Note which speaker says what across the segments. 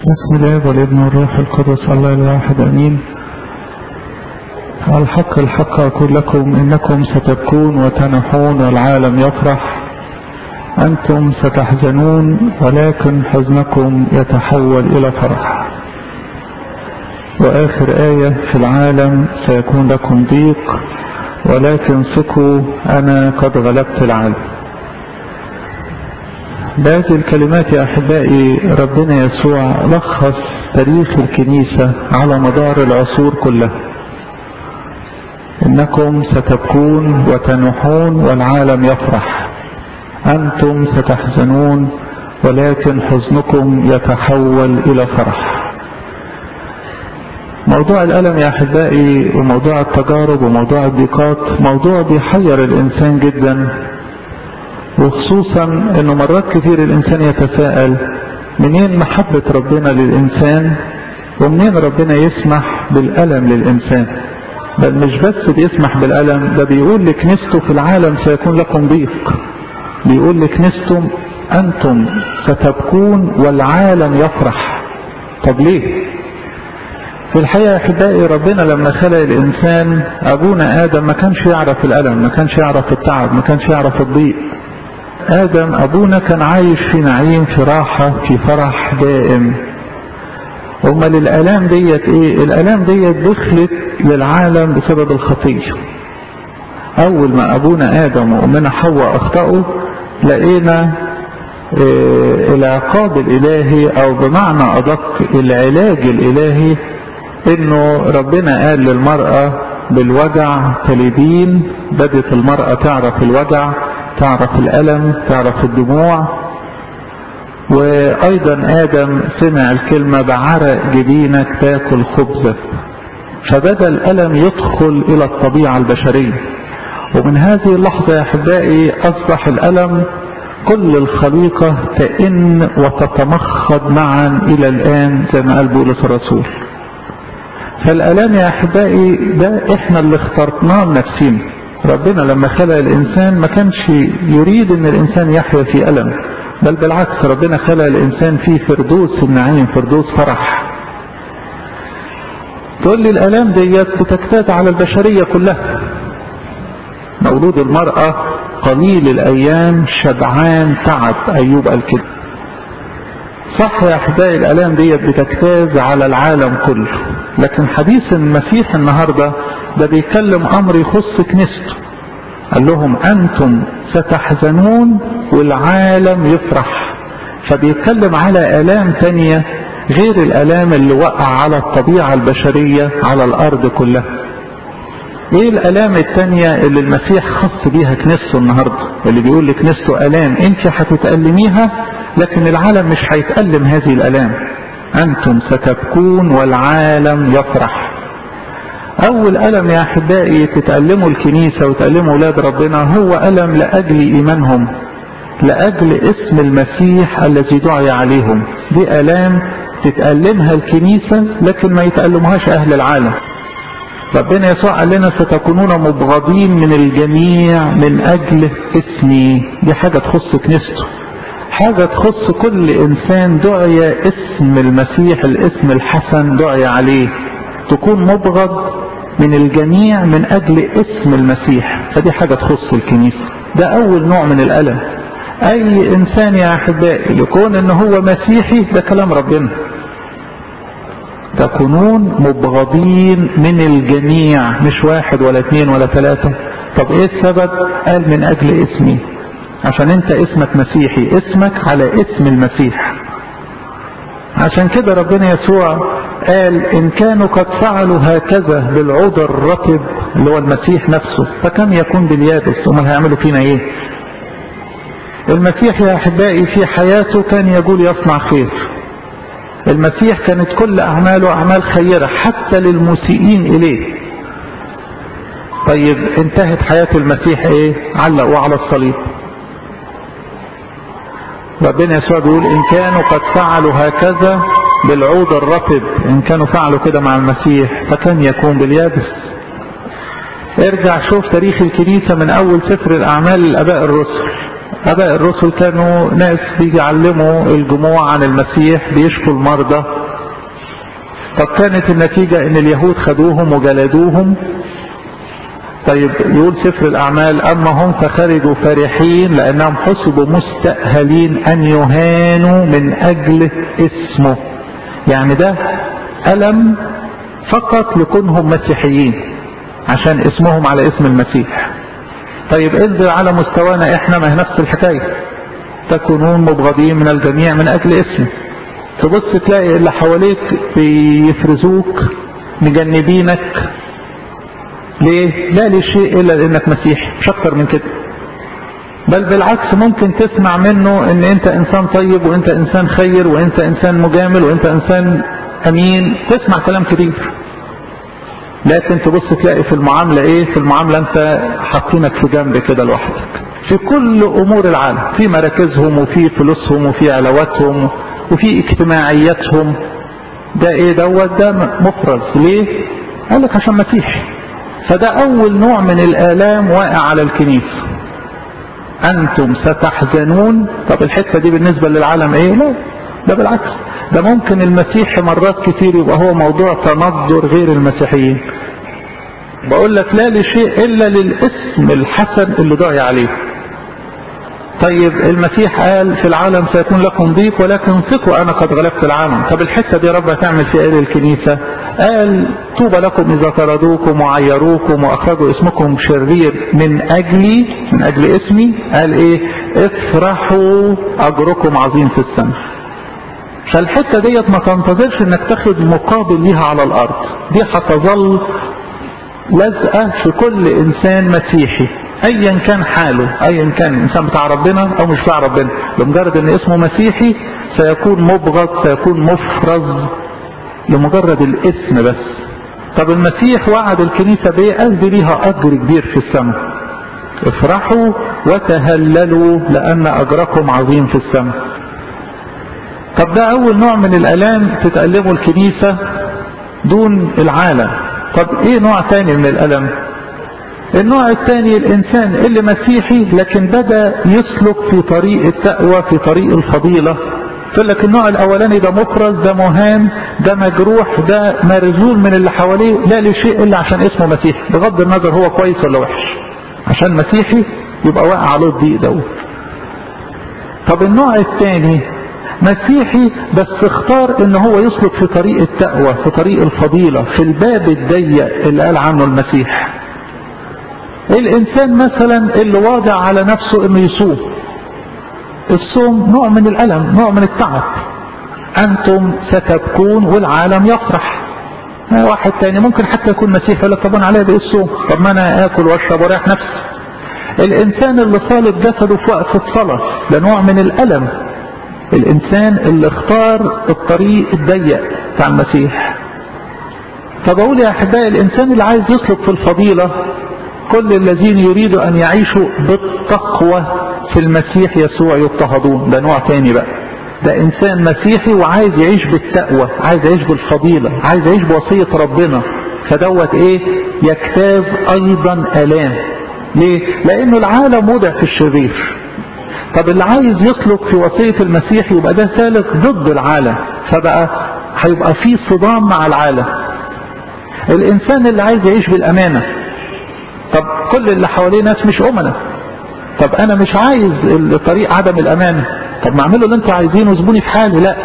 Speaker 1: بسم الله والابن والروح القدس الله الواحد امين الحق الحق اقول لكم انكم ستبكون وتنحون والعالم يفرح انتم ستحزنون ولكن حزنكم يتحول الى فرح واخر ايه في العالم سيكون لكم ضيق ولكن ثقوا انا قد غلبت العالم بهذه الكلمات يا أحبائي ربنا يسوع لخص تاريخ الكنيسة على مدار العصور كلها إنكم ستبكون وتنحون والعالم يفرح أنتم ستحزنون ولكن حزنكم يتحول إلى فرح موضوع الألم يا أحبائي وموضوع التجارب وموضوع الضيقات موضوع بيحير الإنسان جدا وخصوصا انه مرات كتير الانسان يتساءل منين محبة ربنا للانسان ومنين ربنا يسمح بالألم للانسان بل مش بس بيسمح بالألم ده بيقول لكنيسته في العالم سيكون لكم ضيق بيقول لكنيسته انتم ستبكون والعالم يفرح طب ليه في الحقيقة يا أحبائي ربنا لما خلق الإنسان أبونا آدم ما كانش يعرف الألم ما كانش يعرف التعب ما كانش يعرف الضيق آدم أبونا كان عايش في نعيم في راحة في فرح دائم أمال الآلام ديت إيه الآلام ديت دخلت للعالم بسبب الخطية أول ما أبونا آدم وأمنا حواء أخطأوا لقينا إيه العقاب الإلهي أو بمعنى أدق العلاج الإلهي إنه ربنا قال للمرأة بالوجع تلدين بدت المرأة تعرف الوجع تعرف الألم تعرف الدموع وأيضا آدم سمع الكلمة بعرق جبينك تاكل خبزك فبدأ الألم يدخل إلى الطبيعة البشرية ومن هذه اللحظة يا أحبائي أصبح الألم كل الخليقة تئن وتتمخض معا إلى الآن زي ما قال بولس الرسول فالألام يا أحبائي ده إحنا اللي اخترناه لنفسينا ربنا لما خلق الإنسان ما كانش يريد أن الإنسان يحيا في ألم بل بالعكس ربنا خلق الإنسان في فردوس النعيم فردوس فرح تقول لي الألام ديت بتجتاز على البشرية كلها مولود المرأة قليل الأيام شبعان تعب أيوب قال كده صح يا أحبائي الألام ديت بتجتاز على العالم كله لكن حديث المسيح النهاردة ده بيتكلم أمر يخص كنيسته قال لهم أنتم ستحزنون والعالم يفرح فبيتكلم على آلام تانية غير الآلام اللي وقع على الطبيعة البشرية على الأرض كلها ايه الالام التانية اللي المسيح خص بيها كنيسته النهاردة اللي بيقول لكنيسته الام انت هتتألميها لكن العالم مش هيتألم هذه الالام انتم ستبكون والعالم يفرح اول الم يا احبائي تتألموا الكنيسة وتألموا اولاد ربنا هو الم لاجل ايمانهم لاجل اسم المسيح الذي دعي عليهم دي الام تتألمها الكنيسة لكن ما يتألمهاش اهل العالم ربنا يسوع قال لنا ستكونون مبغضين من الجميع من اجل اسمي دي حاجة تخص كنيسته حاجة تخص كل انسان دعي اسم المسيح الاسم الحسن دعي عليه تكون مبغض من الجميع من اجل اسم المسيح فدي حاجة تخص الكنيسة ده اول نوع من الالم اي انسان يا احبائي يكون ان هو مسيحي ده كلام ربنا تكونون مبغضين من الجميع مش واحد ولا اثنين ولا ثلاثة طب ايه السبب قال من اجل اسمي عشان انت اسمك مسيحي اسمك على اسم المسيح عشان كده ربنا يسوع قال ان كانوا قد فعلوا هكذا بالعود الرطب اللي هو المسيح نفسه فكم يكون باليابس هم هيعملوا فينا ايه المسيح يا احبائي في حياته كان يقول يصنع خير المسيح كانت كل أعماله أعمال خيرة حتى للمسيئين إليه طيب انتهت حياة المسيح ايه علقوا على الصليب ربنا يسوع بيقول ان كانوا قد فعلوا هكذا بالعود الرطب ان كانوا فعلوا كده مع المسيح فكان يكون باليابس ارجع شوف تاريخ الكنيسة من اول سفر الاعمال للاباء الرسل اباء الرسل كانوا ناس بيعلموا الجموع عن المسيح بيشفوا المرضى طب كانت النتيجة ان اليهود خدوهم وجلدوهم طيب يقول سفر الاعمال اما هم فخرجوا فرحين لانهم حسبوا مستأهلين ان يهانوا من اجل اسمه يعني ده ألم فقط لكونهم مسيحيين عشان اسمهم على اسم المسيح طيب انزل على مستوانا احنا ما هي نفس الحكاية تكونون مبغضين من الجميع من اجل اسمه تبص تلاقي اللي حواليك بيفرزوك مجنبينك ليه لا لشيء الا لانك مسيحي مش اكتر من كده بل بالعكس ممكن تسمع منه ان انت انسان طيب وانت انسان خير وانت انسان مجامل وانت انسان امين تسمع كلام كتير لكن تبص تلاقي في المعاملة ايه في المعاملة انت حاطينك في جنب كده لوحدك في كل امور العالم في مراكزهم وفي فلوسهم وفي علاواتهم وفي اجتماعياتهم ده ايه دوت ده مفرز ليه قال لك عشان مسيحي فده اول نوع من الالام واقع على الكنيسة انتم ستحزنون طب الحتة دي بالنسبة للعالم ايه لا ده بالعكس ده ممكن المسيحي مرات كتير يبقى هو موضوع تنظر غير المسيحيين بقول لك لا لشيء الا للاسم الحسن اللي دعي عليه طيب المسيح قال في العالم سيكون لكم ضيق ولكن ثقوا انا قد غلبت العالم طب الحته دي رب هتعمل فيها ايه للكنيسه قال طوبى لكم اذا طردوكم وعيروكم واخرجوا اسمكم شرير من اجلي من اجل اسمي قال ايه افرحوا اجركم عظيم في السماء فالحته ديت ما تنتظرش انك تاخد مقابل ليها على الارض دي هتظل لازقه في كل انسان مسيحي ايا كان حاله ايا كان انسان بتاع ربنا او مش بتاع ربنا لمجرد ان اسمه مسيحي سيكون مبغض سيكون مفرز لمجرد الاسم بس طب المسيح وعد الكنيسة بايه قال دي ليها اجر كبير في السماء افرحوا وتهللوا لان اجركم عظيم في السماء طب ده اول نوع من الالام تتألمه الكنيسة دون العالم طب ايه نوع تاني من الالم النوع الثاني الانسان اللي مسيحي لكن بدا يسلك في طريق التقوى في طريق الفضيله يقول لك النوع الاولاني ده مفرز ده مهان ده مجروح ده مرزول من اللي حواليه لا لشيء الا عشان اسمه مسيحي بغض النظر هو كويس ولا وحش عشان مسيحي يبقى واقع عليه الضيق دوت طب النوع الثاني مسيحي بس اختار ان هو يسلك في طريق التقوى في طريق الفضيله في الباب الضيق اللي قال عنه المسيح الانسان مثلا اللي واضع على نفسه انه يصوم الصوم نوع من الالم نوع من التعب انتم ستبكون والعالم يفرح واحد تاني ممكن حتى يكون مسيحي يقول لك طب انا عليا بايه الصوم طب ما انا اكل واشرب واريح نفسي الانسان اللي صالب جسده في وقت الصلاه ده نوع من الالم الانسان اللي اختار الطريق الضيق بتاع المسيح فبقول يا احبائي الانسان اللي عايز يسلك في الفضيله كل الذين يريدوا ان يعيشوا بالتقوى في المسيح يسوع يضطهدون ده نوع تاني بقى ده انسان مسيحي وعايز يعيش بالتقوى عايز يعيش بالفضيلة عايز يعيش بوصية ربنا فدوت ايه يجتاز ايضا الام ليه لانه العالم وضع في الشرير طب اللي عايز يسلك في وصية المسيح يبقى ده سالك ضد العالم فبقى هيبقى في صدام مع العالم الانسان اللي عايز يعيش بالامانه طب كل اللي حواليه ناس مش أمنة طب أنا مش عايز طريق عدم الأمان طب ما اعملوا اللي انتوا عايزينه وسيبوني في حالي لا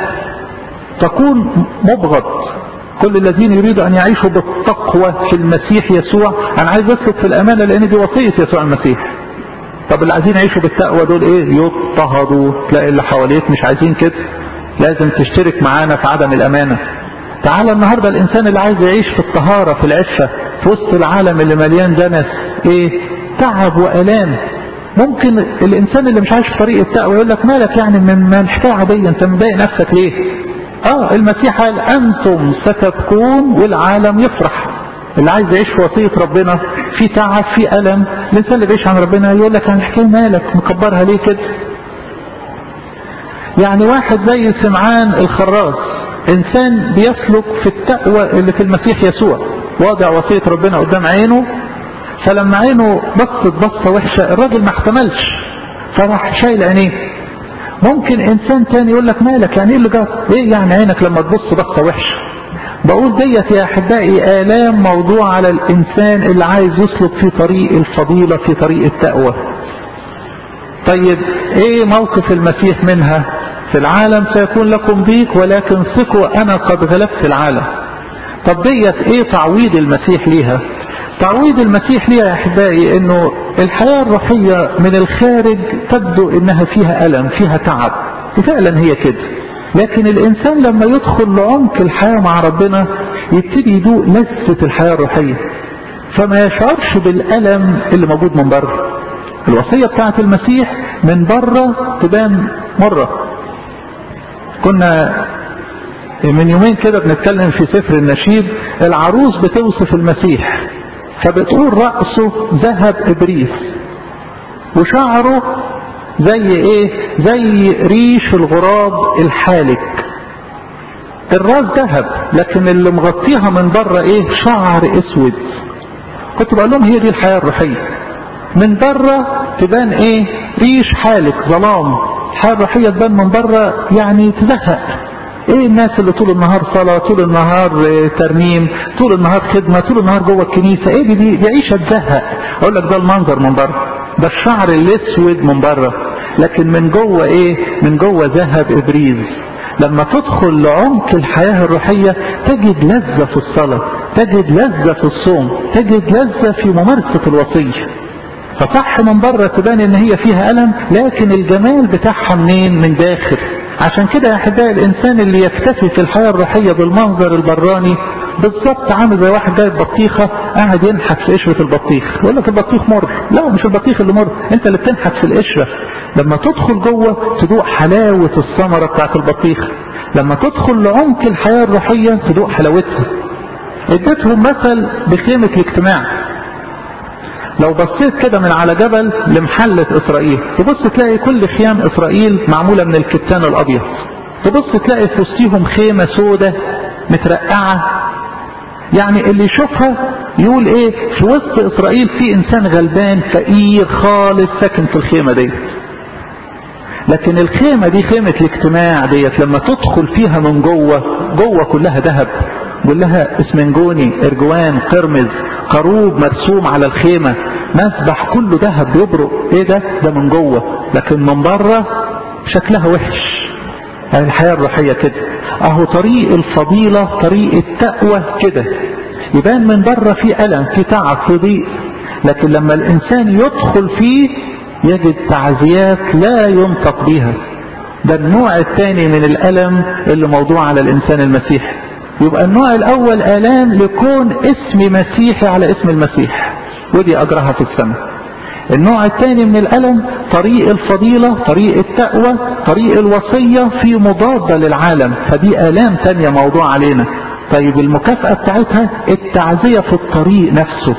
Speaker 1: تكون مبغض كل الذين يريدوا أن يعيشوا بالتقوى في المسيح يسوع أنا عايز أسلك في الأمانة لأن دي وصية يسوع المسيح طب اللي عايزين يعيشوا بالتقوى دول إيه يضطهدوا تلاقي اللي حواليك مش عايزين كده لازم تشترك معانا في عدم الأمانة تعالى النهاردة الإنسان اللي عايز يعيش في الطهارة في العفة في وسط العالم اللي مليان دنس ايه تعب والام ممكن الانسان اللي مش عايش في طريق التقوى يقول لك مالك يعني من ما الحكايه عاديه انت مضايق نفسك ليه؟ اه المسيح قال انتم ستبكون والعالم يفرح اللي عايز يعيش في وصيه ربنا في تعب في الم الانسان اللي بيعيش عن ربنا يقول لك انا الحكايه مالك مكبرها ليه كده؟ يعني واحد زي سمعان الخراس انسان بيسلك في التقوى اللي في المسيح يسوع واضع وصية ربنا قدام عينه فلما عينه بصت بصة وحشة الراجل ما احتملش فراح شايل عينيه ممكن انسان تاني يقول لك مالك يعني ايه اللي جرى ايه يعني عينك لما تبص بصه وحشه بقول ديت يا احبائي الام موضوع على الانسان اللي عايز يسلك في طريق الفضيله في طريق التقوى طيب ايه موقف المسيح منها في العالم سيكون لكم ضيق ولكن ثقوا انا قد غلبت العالم طب ديت ايه تعويض المسيح ليها تعويض المسيح ليها يا احبائي انه الحياة الروحية من الخارج تبدو انها فيها الم فيها تعب وفعلا هي كده لكن الانسان لما يدخل لعمق الحياة مع ربنا يبتدي يدوق لذة الحياة الروحية فما يشعرش بالالم اللي موجود من بره الوصية بتاعت المسيح من بره تبان مرة كنا من يومين كده بنتكلم في سفر النشيد العروس بتوصف المسيح فبتقول رأسه ذهب إبريس وشعره زي ايه زي ريش الغراب الحالك الراس ذهب لكن اللي مغطيها من بره ايه شعر اسود كنت بقول لهم هي دي الحياة الروحية من بره تبان ايه ريش حالك ظلام الحياة الروحية تبان من بره يعني تزهق ايه الناس اللي طول النهار صلاة طول النهار ترنيم طول النهار خدمة طول النهار جوه الكنيسة ايه دي دي, دي عيشة تزهق اقول لك ده المنظر من بره ده الشعر الاسود من بره لكن من جوه ايه من جوه ذهب ابريز لما تدخل لعمق الحياة الروحية تجد لذة في الصلاة تجد لذة في الصوم تجد لذة في ممارسة الوصية فصح من بره تبان ان هي فيها ألم لكن الجمال بتاعها منين من داخل عشان كده يا احبائي الانسان اللي يكتفي في الحياة الروحية بالمنظر البراني بالظبط عامل زي واحد جايب بطيخة قاعد ينحت في قشرة البطيخ يقول لك البطيخ مر لا مش البطيخ اللي مر انت اللي بتنحت في القشرة لما تدخل جوه تدوق حلاوة الثمرة بتاعت البطيخ لما تدخل لعمق الحياة الروحية تدوق حلاوتها اديتهم مثل بخيمة الاجتماع لو بصيت كده من على جبل لمحلة اسرائيل تبص تلاقي كل خيام اسرائيل معمولة من الكتان الابيض تبص تلاقي في وسطيهم خيمة سودة مترقعة يعني اللي يشوفها يقول ايه في وسط اسرائيل في انسان غلبان فقير خالص ساكن في الخيمة دي لكن الخيمة دي خيمة الاجتماع ديت لما تدخل فيها من جوه جوه كلها ذهب كلها اسمنجوني ارجوان قرمز قروب مرسوم على الخيمة مسبح كله ذهب بيبرق ايه ده ده من جوه لكن من بره شكلها وحش يعني الحياة الروحية كده اهو طريق الفضيلة طريق التقوى كده يبان من بره في ألم في تعب في ضيق لكن لما الإنسان يدخل فيه يجد تعزيات لا ينطق بها ده النوع الثاني من الألم اللي موضوع على الإنسان المسيحي يبقى النوع الأول آلام لكون اسم مسيحي على اسم المسيح ودي أجرها في السماء النوع الثاني من الألم طريق الفضيلة طريق التقوى طريق الوصية في مضادة للعالم فدي آلام تانية موضوع علينا طيب المكافأة بتاعتها التعزية في الطريق نفسه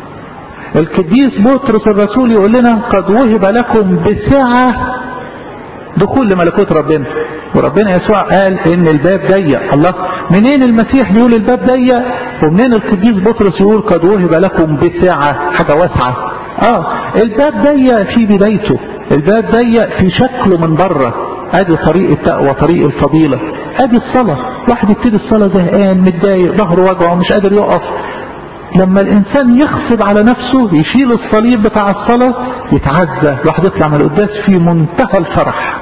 Speaker 1: القديس بطرس الرسول يقول لنا قد وهب لكم بسعة دخول لملكوت ربنا وربنا يسوع قال ان الباب ضيق الله منين المسيح بيقول الباب ضيق ومنين القديس بطرس يقول قد وهب لكم بسعة حاجة واسعة اه الباب ضيق في بدايته الباب ضيق في شكله من بره ادي طريق التقوى طريق الفضيلة ادي الصلاة واحد يبتدي الصلاة زهقان متضايق ظهره وجعه مش قادر يقف لما الانسان يخصب على نفسه يشيل الصليب بتاع الصلاة يتعزى الواحد يطلع من القداس في منتهى الفرح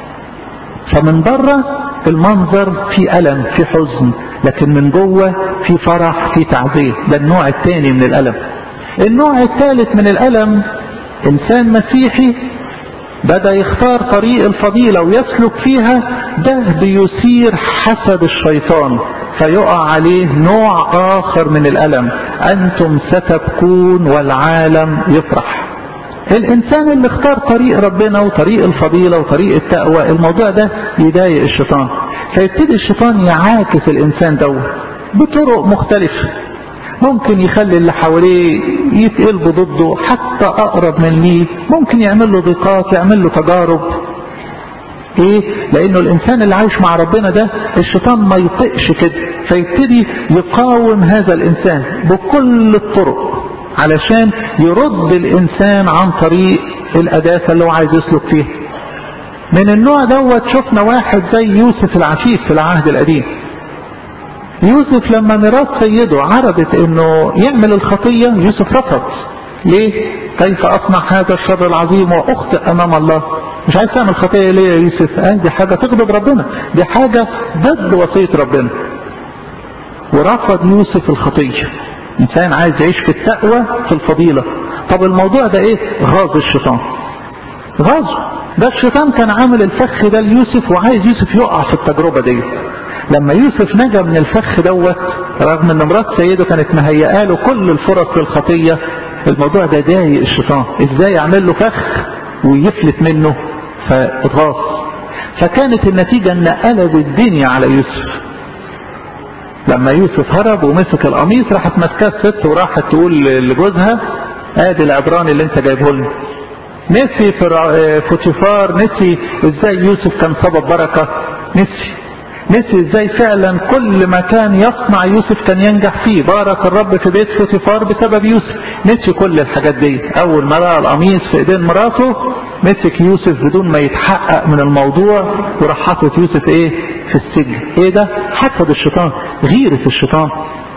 Speaker 1: فمن بره المنظر في ألم في حزن لكن من جوه في فرح في تعزية ده النوع الثاني من الألم النوع الثالث من الألم إنسان مسيحي بدأ يختار طريق الفضيلة ويسلك فيها ده بيثير حسد الشيطان فيقع عليه نوع آخر من الألم أنتم ستبكون والعالم يفرح الإنسان اللي اختار طريق ربنا وطريق الفضيلة وطريق التقوى الموضوع ده يضايق الشيطان فيبتدي الشيطان يعاكس الإنسان ده بطرق مختلفة ممكن يخلي اللي حواليه يتقلبوا ضده حتى أقرب من ليه ممكن يعمل له ضيقات يعمل له تجارب ايه لانه الانسان اللي عايش مع ربنا ده الشيطان ما يطقش كده فيبتدي يقاوم هذا الانسان بكل الطرق علشان يرد الانسان عن طريق القداسة اللي هو عايز يسلك فيها من النوع دوت شفنا واحد زي يوسف العفيف في العهد القديم يوسف لما ميراث سيده عرضت انه يعمل الخطية يوسف رفض ليه كيف اصنع هذا الشر العظيم واخطئ امام الله مش عايز تعمل خطية ليه يا يوسف قال دي حاجة تغضب ربنا دي حاجة ضد وصية ربنا ورفض يوسف الخطية انسان عايز يعيش في التقوى في الفضيلة طب الموضوع ده ايه غاز الشيطان غازه ده الشيطان كان عامل الفخ ده ليوسف وعايز يوسف يقع في التجربة دي لما يوسف نجا من الفخ دوت رغم ان مرات سيده كانت مهيئه له كل الفرص للخطيه الموضوع ده ضايق الشيطان ازاي يعمل له فخ ويفلت منه فاتغاظ فكانت النتيجه ان قلب الدنيا على يوسف لما يوسف هرب ومسك القميص راحت ماسكاه الست وراحت تقول لجوزها ادي العبراني اللي انت جايبه لنا نسي فوتيفار نسي ازاي يوسف كان سبب بركه نسي نسي ازاي فعلا كل ما كان يصنع يوسف كان ينجح فيه بارك الرب في بيت فوتيفار بسبب يوسف نسي كل الحاجات دي اول ما لقى القميص في ايدين مراته مسك يوسف بدون ما يتحقق من الموضوع وراح حاطط يوسف ايه في السجن ايه ده حسد الشيطان غيرة الشيطان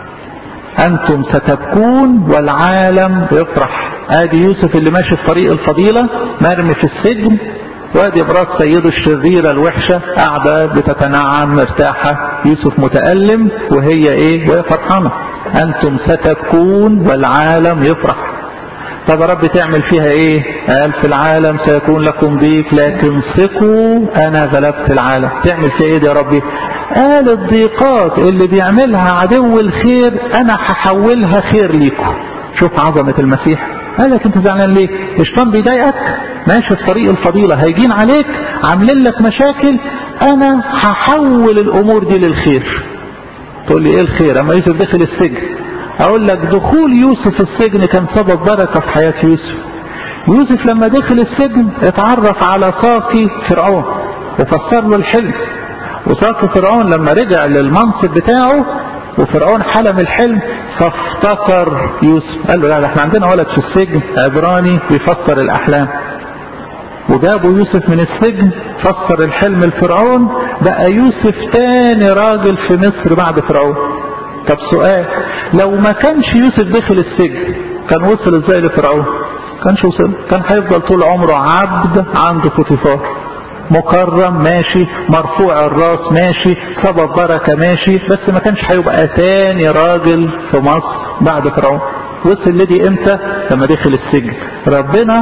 Speaker 1: انتم ستبكون والعالم يفرح ادي يوسف اللي ماشي في طريق الفضيلة مرمي في السجن وادي مرات سيده الشريرة الوحشة قاعدة بتتنعم مرتاحة يوسف متألم وهي ايه وهي فرحانة انتم ستبكون والعالم يفرح طب رب تعمل فيها ايه قال في العالم سيكون لكم ضيق لكن ثقوا انا غلبت العالم تعمل فيها ايه يا ربي قال الضيقات اللي بيعملها عدو الخير انا هحولها خير ليكم شوف عظمة المسيح قال لك انت زعلان ليه الشيطان بيضايقك ماشي في طريق الفضيلة هيجين عليك عاملين لك مشاكل انا هحول الامور دي للخير تقول لي ايه الخير اما يوسف دخل السجن اقول لك دخول يوسف السجن كان سبب بركة في حياة يوسف يوسف لما دخل السجن اتعرف على ساقي فرعون وفسر له الحلم وساقي فرعون لما رجع للمنصب بتاعه وفرعون حلم الحلم فافتكر يوسف قال له لا احنا عندنا ولد في السجن عبراني بيفسر الاحلام وجابوا يوسف من السجن فسر الحلم لفرعون بقى يوسف تاني راجل في مصر بعد فرعون طب سؤال لو ما كانش يوسف دخل السجن كان وصل ازاي لفرعون كانش وصل كان هيفضل طول عمره عبد عند فوتيفار مكرم ماشي مرفوع الراس ماشي سبب بركة ماشي بس ما كانش هيبقى تاني راجل في مصر بعد فرعون وصل لدي امتى لما دخل السجن ربنا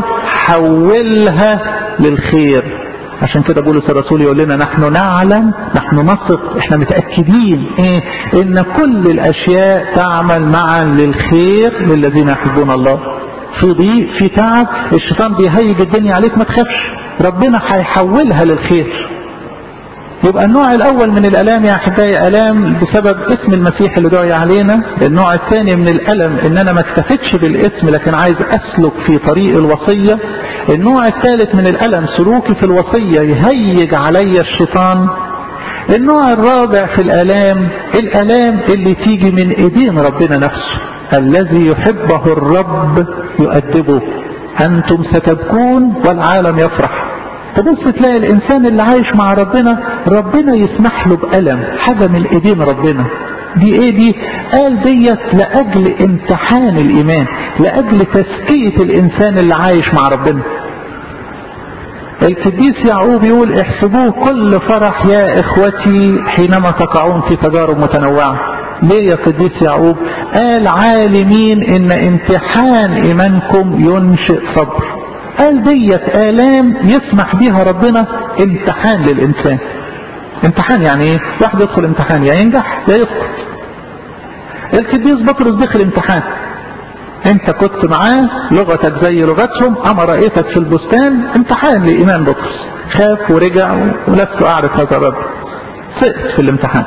Speaker 1: حولها للخير عشان كده بولس الرسول يقول لنا نحن نعلم نحن نثق احنا متأكدين ايه ان كل الاشياء تعمل معا للخير للذين يحبون الله في ضيق في تعب الشيطان بيهيج الدنيا عليك ما تخافش ربنا هيحولها للخير يبقى النوع الاول من الالام يا احبائي الام بسبب اسم المسيح اللي دعي علينا النوع الثاني من الالم ان انا ما اكتفيتش بالاسم لكن عايز اسلك في طريق الوصية النوع الثالث من الالم سلوكي في الوصية يهيج علي الشيطان النوع الرابع في الالام الالام اللي تيجي من ايدين ربنا نفسه الذي يحبه الرب يؤدبه انتم ستبكون والعالم يفرح تبص تلاقي الانسان اللي عايش مع ربنا ربنا يسمح له بألم حاجة من ايدين ربنا دي ايه دي قال ديت لاجل امتحان الايمان لاجل تزكية الانسان اللي عايش مع ربنا القديس يعقوب يقول احسبوه كل فرح يا اخوتي حينما تقعون في تجارب متنوعة ليه يا قديس يعقوب قال عالمين ان امتحان ايمانكم ينشئ صبر قال ديت آلام يسمح بيها ربنا امتحان للإنسان امتحان يعني ايه واحد يدخل امتحان يا ينجح يا يسقط القديس بطرس دخل امتحان انت كنت معاه لغتك زي لغتهم اما رأيتك في البستان امتحان لإيمان بطرس خاف ورجع ولست اعرف هذا الرب سقط في الامتحان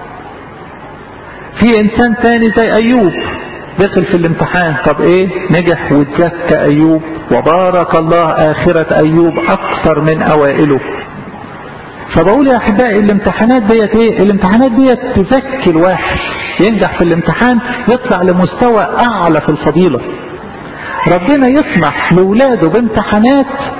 Speaker 1: في انسان تاني زي ايوب دخل في الامتحان طب ايه نجح وتزكى ايوب وبارك الله اخرة ايوب اكثر من اوائله فبقول يا احبائي الامتحانات ديت ايه الامتحانات ديت تزكي الواحد ينجح في الامتحان يطلع لمستوى اعلى في الفضيلة ربنا يسمح لاولاده بامتحانات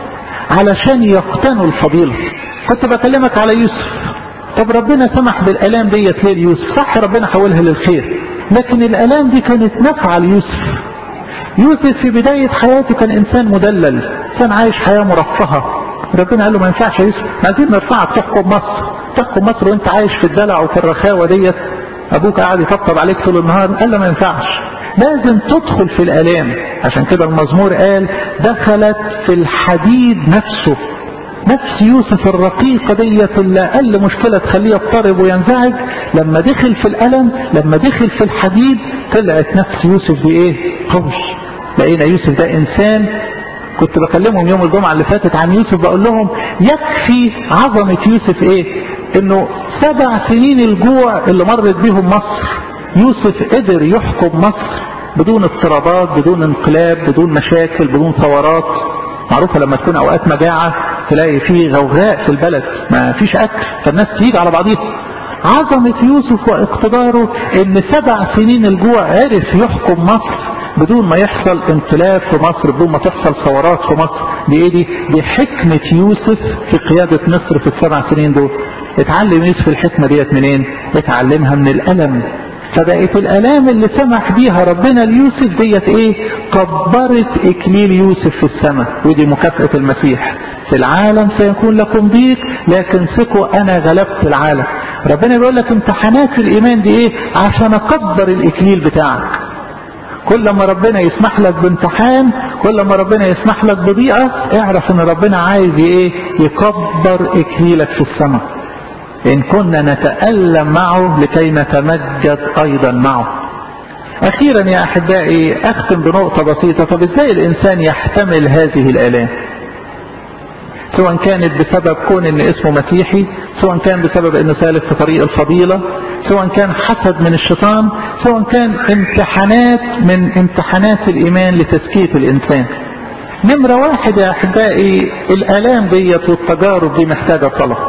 Speaker 1: علشان يقتنوا الفضيلة كنت بكلمك على يوسف طب ربنا سمح بالالام ديت ليه ليوسف صح ربنا حولها للخير لكن الالام دي كانت نافعه ليوسف يوسف في بداية حياته كان انسان مدلل كان عايش حياة مرفهة ربنا قال له ما ينفعش يا يوسف عايزين نرفعك تحكم مصر تحكم مصر وانت عايش في الدلع وفي الرخاوة ديت ابوك قاعد يطبطب عليك طول النهار قال له ما ينفعش لازم تدخل في الالام عشان كده المزمور قال دخلت في الحديد نفسه نفس يوسف الرقيقة ديت اللي أقل مشكلة تخليه يضطرب وينزعج لما دخل في الألم لما دخل في الحديد طلعت نفس يوسف دي ايه قوي لقينا يوسف ده إنسان كنت بكلمهم يوم الجمعة اللي فاتت عن يوسف بقول لهم يكفي عظمة يوسف ايه انه سبع سنين الجوع اللي مرت بيهم مصر يوسف قدر يحكم مصر بدون اضطرابات بدون انقلاب بدون مشاكل بدون ثورات معروفة لما تكون اوقات مجاعة تلاقي فيه غوغاء في البلد ما فيش اكل فالناس تيجي على بعضيها عظمة يوسف واقتداره ان سبع سنين الجوع عرف يحكم مصر بدون ما يحصل انقلاب في مصر بدون ما تحصل ثورات في مصر دي ايه دي دي حكمة يوسف في قيادة مصر في السبع سنين دول اتعلم يوسف الحكمة ديت منين اتعلمها من الالم فبقت الالام اللي سمح بيها ربنا ليوسف ديت ايه كبرت اكليل يوسف في السماء ودي مكافأة المسيح في العالم سيكون لكم ضيق لكن ثقوا انا غلبت العالم ربنا بيقول لك امتحانات الايمان دي ايه عشان اكبر الاكليل بتاعك كل ما ربنا يسمح لك بامتحان كل ما ربنا يسمح لك بضيقة اعرف ان ربنا عايز ايه يكبر اكليلك في السماء ان كنا نتألم معه لكي نتمجد ايضا معه اخيرا يا احبائي اختم بنقطة بسيطة طب ازاي الانسان يحتمل هذه الالام سواء كانت بسبب كون ان اسمه مسيحي سواء كان بسبب انه سالك في طريق الفضيلة سواء كان حسد من الشيطان سواء كان امتحانات من امتحانات الايمان لتزكية الانسان نمرة واحد يا احبائي الالام ديت والتجارب دي محتاجة صلاة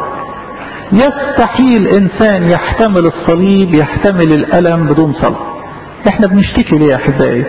Speaker 1: يستحيل انسان يحتمل الصليب يحتمل الالم بدون صلاه احنا بنشتكي ليه يا احبائي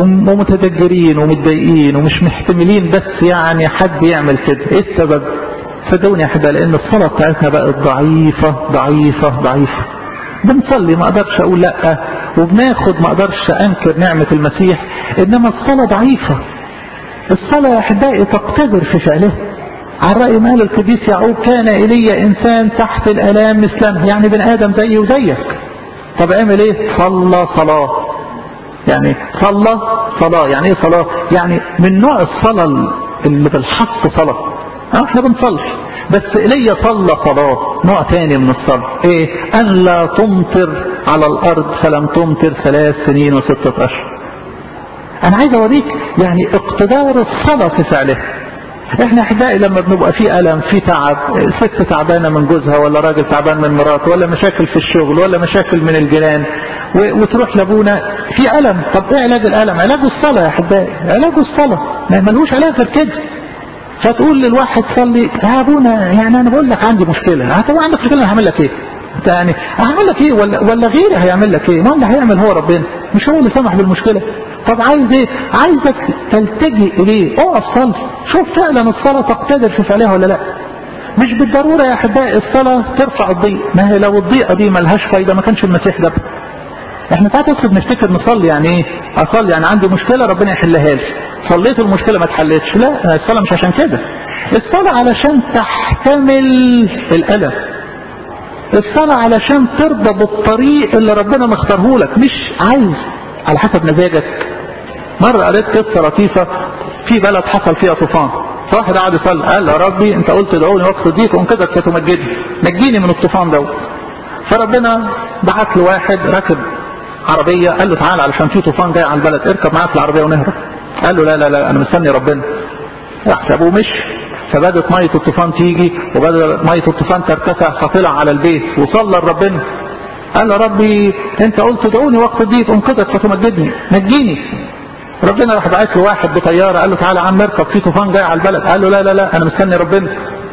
Speaker 1: ومتدجرين ومتضايقين ومش محتملين بس يعني حد يعمل كده ايه السبب صدقوني يا احبائي لان الصلاه بتاعتنا بقت ضعيفه ضعيفه ضعيفه بنصلي ما اقدرش اقول لا وبناخد ما اقدرش انكر نعمه المسيح انما الصلاه ضعيفه الصلاه يا احبائي تقتدر في فعلها على رأي ما قال القديس يعقوب كان إلي إنسان تحت الآلام مثله يعني بن آدم زيي وزيك طب اعمل ايه صلى صلاة يعني صلى صلاة يعني ايه صلاة يعني من نوع الصلاة اللي بالحق صلاة اه احنا بنصلي بس ايليا صلى صلاة نوع تاني من الصلاة ايه ان لا تمطر على الارض فلم تمطر ثلاث سنين وستة اشهر انا عايز اوريك يعني اقتدار الصلاة في فعلها احنا احبائي لما بنبقى في الم في تعب ست تعبانه من جوزها ولا راجل تعبان من مراته ولا مشاكل في الشغل ولا مشاكل من الجيران وتروح لابونا في الم طب ايه علاج الالم علاجه الصلاه يا احبائي علاجه الصلاه ما ملوش علاج غير كده فتقول للواحد صلي يا ابونا يعني انا بقول لك عندي مشكله هو عندك مشكله انا هعمل لك ايه يعني هعمل لك ايه ولا ولا غيري هيعمل لك ايه ما اللي هيعمل هو ربنا مش هو اللي سمح بالمشكله طب عايز ايه عايزك تلتجئ اليه اقف صلي شوف فعلا الصلاه تقتدر في فعلها ولا لا مش بالضروره يا احبائي الصلاه ترفع الضيق ما هي لو الضيقه دي ملهاش فايده ما كانش المسيح جابها احنا ساعات بس بنفتكر نصلي يعني ايه اصلي يعني عندي مشكله ربنا يحلها لي صليت المشكله ما اتحلتش لا الصلاه مش عشان كده الصلاه علشان تحتمل الالم الصلاه علشان ترضى بالطريق اللي ربنا مختاره لك مش عايز على حسب مزاجك مرة قريت قصة لطيفة في بلد حصل فيها طوفان فواحد قعد يصلي قال يا ربي انت قلت ادعوني وقت الضيق وانقذك فتمجدني نجيني من الطوفان دوت فربنا بعت له واحد راكب عربية قال له تعالى علشان في طوفان جاي على البلد اركب معاك العربية ونهرب قال له لا لا لا انا مستني ربنا راح سابوه مشي فبدت مية الطوفان تيجي وبدت مية الطوفان ترتفع فطلع على البيت وصلى لربنا قال يا ربي انت قلت ادعوني وقت الضيق انقذك فتمجدني نجيني ربنا راح بعت له واحد بطياره قال له تعالى يا عم اركب في طوفان جاي على البلد قال له لا لا لا انا مستني ربنا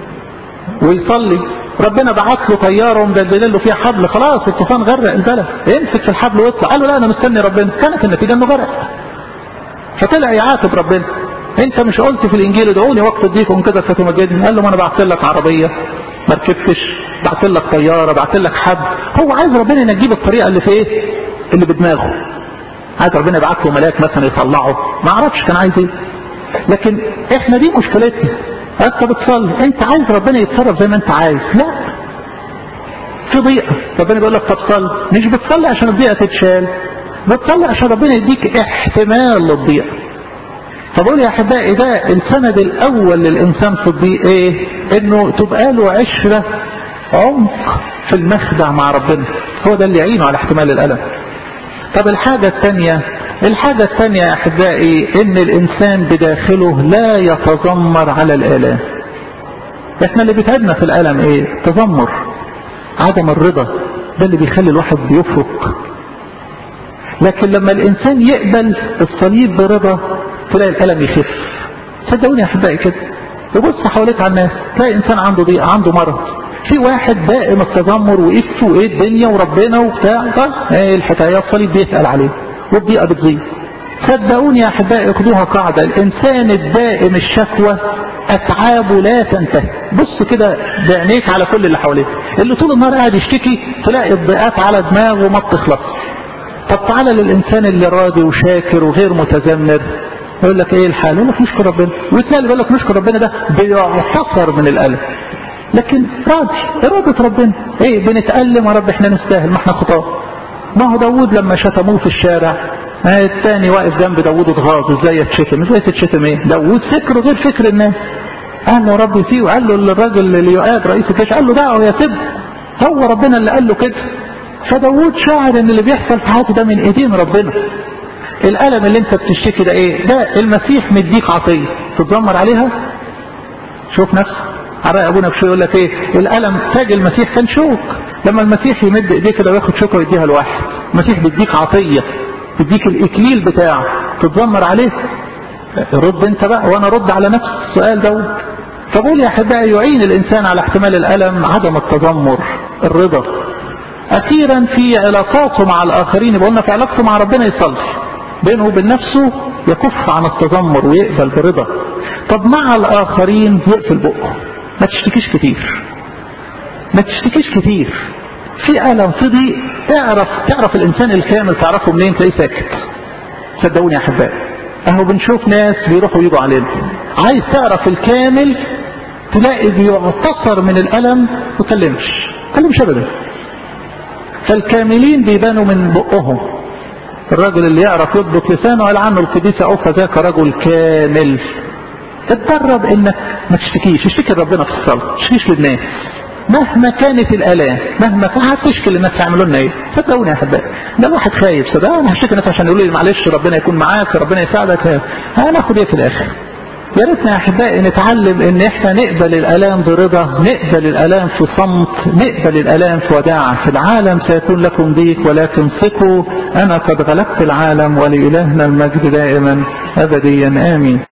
Speaker 1: ويصلي ربنا بعت له طياره ومدلدل له فيها حبل خلاص الطوفان غرق البلد امسك في الحبل واطلع قال له لا انا مستني ربنا كانت النتيجه انه غرق فطلع يعاتب ربنا انت مش قلت في الانجيل ادعوني وقت ضيقكم كده فتمجدني قال له ما انا بعت لك عربيه ما ركبتش بعت لك طياره بعت لك حد هو عايز ربنا ينجيه بالطريقه اللي في ايه اللي بدماغه عايز ربنا يبعت له ملاك مثلا يطلعه ما اعرفش كان عايز ايه لكن احنا دي مشكلتنا انت بتصلي انت عايز ربنا يتصرف زي ما انت عايز لا في ضيقه ربنا بيقول لك طب صلي مش بتصلي عشان الضيقه تتشال بتصلي عشان ربنا يديك احتمال للضيقه فبقول يا احبائي ده السند الاول للانسان في الضيق ايه انه تبقى له عشره عمق في المخدع مع ربنا هو ده اللي يعينه على احتمال الالم طب الحاجه الثانيه الحاجة الثانية يا أحبائي إن الإنسان بداخله لا يتذمر على الآلام. إحنا اللي بيتعبنا في الألم إيه؟ تذمر. عدم الرضا ده اللي بيخلي الواحد بيفرق. لكن لما الإنسان يقبل الصليب برضا تلاقي الألم يخف. صدقوني يا أحبائي كده. وبص حواليك على الناس تلاقي إنسان عنده ضيق عنده مرض. في واحد دائم التذمر وإف وإيه الدنيا وربنا وبتاع إيه الحكاية الصليب بيسأل عليه. والضيقة بتزيد صدقوني يا احبائي خدوها قاعدة الانسان الدائم الشكوى اتعابه لا تنتهي بص كده بعينيك على كل اللي حواليه اللي طول النهار قاعد يشتكي تلاقي الضيقات على دماغه ما بتخلص طب تعالى للانسان اللي راضي وشاكر وغير متذمر يقول لك ايه الحال يقول لك نشكر ربنا والتاني بيقول لك نشكر ربنا ده بيعتصر من الالم لكن راضي إرادة ربنا ايه بنتألم يا رب احنا نستاهل ما احنا خطاه ما هو داود لما شتموه في الشارع الثاني واقف جنب داود اتغاظ ازاي يتشتم ازاي تتشتم ايه داود فكره غير فكر الناس قال له يا رب فيه وقال له للراجل اللي يؤاد رئيس الجيش قال له دعوه يا سب هو ربنا اللي قال له كده فداود شاعر ان اللي بيحصل في حياته ده من ايدين ربنا الالم اللي انت بتشتكي ده ايه ده المسيح مديك عطيه تتذمر عليها شوف نفسك عرق ابونا بشوي يقول لك ايه الالم تاج المسيح كان شوك لما المسيح يمد ايديه كده وياخد شوكه ويديها لواحد المسيح بيديك عطيه بيديك الاكليل بتاعه تتذمر عليه رد انت بقى وانا رد على نفس السؤال دوت فبقول يا احبائي يعين الانسان على احتمال الالم عدم التذمر الرضا اخيرا في علاقاته مع الاخرين قلنا في علاقته مع ربنا يصلي بينه وبين نفسه يكف عن التذمر ويقبل برضا طب مع الاخرين يقفل بقه ما تشتكيش كتير ما تشتكيش كتير في ألم في ضيق تعرف تعرف الإنسان الكامل تعرفه منين تلاقيه ساكت صدقوني يا أحبائي أهو بنشوف ناس بيروحوا يجوا علينا عايز تعرف الكامل تلاقي بيعتصر من الألم ما تكلمش تكلمش أبدا فالكاملين بيبانوا من بقهم الراجل اللي يعرف يضبط لسانه قال عنه القديس عوفة ذاك رجل كامل اتدرب انك ما تشتكيش اشتكي ربنا في الصلاة ما تشتكيش للناس مهما كانت الالام مهما كانت هتشكي للناس يعملوا لنا ايه صدقوني يا احبائي ده الواحد خايف صدق انا هشتكي الناس عشان يقولوا لي معلش ربنا يكون معاك ربنا يساعدك هناخد ايه في الاخر يا ريتنا يا احبائي نتعلم ان احنا نقبل الالام برضا نقبل الالام في صمت نقبل الالام في وداعه في العالم سيكون لكم ضيق ولكن ثقوا انا قد غلبت العالم ولالهنا المجد دائما ابديا امين